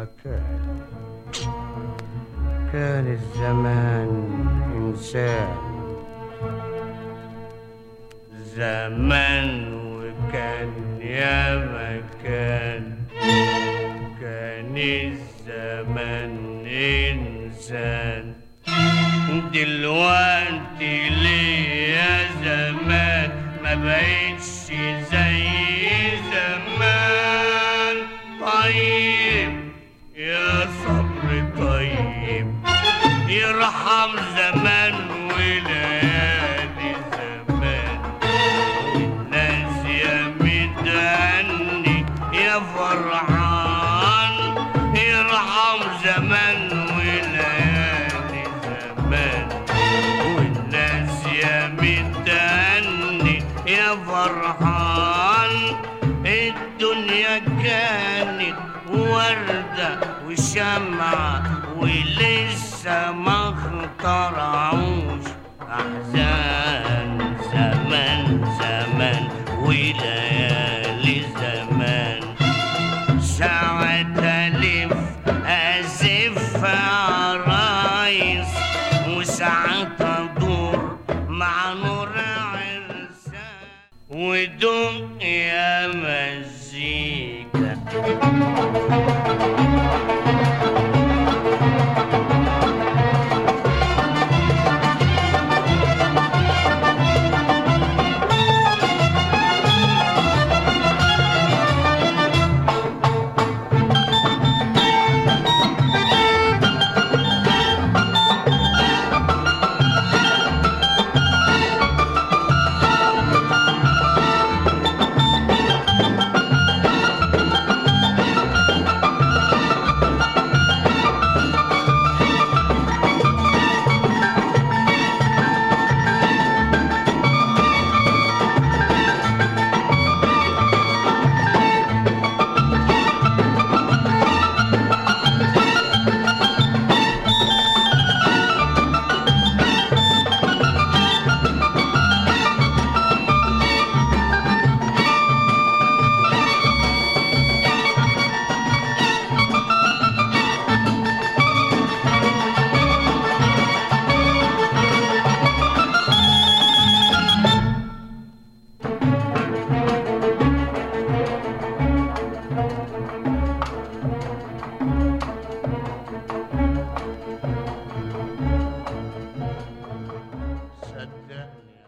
مكان كان الزمان إنسان زمان وكان يا مكان كان الزمان إنسان دلوقتي ليه يا زمان ما بقتش زي زمان طيب يا صبر طيب يرحم زمان وليالي زمان والناس يا متهني يا فرحان يرحم زمان وليالي زمان والناس يا متهني يا فرحان الدنيا كانت وردة وشمعة ولسه ما اخترعوش أحزان زمان زمان وليالي زمان ساعة ألف أزف عرايس وساعات أدور مع نور عرسان ودق يا مزيكا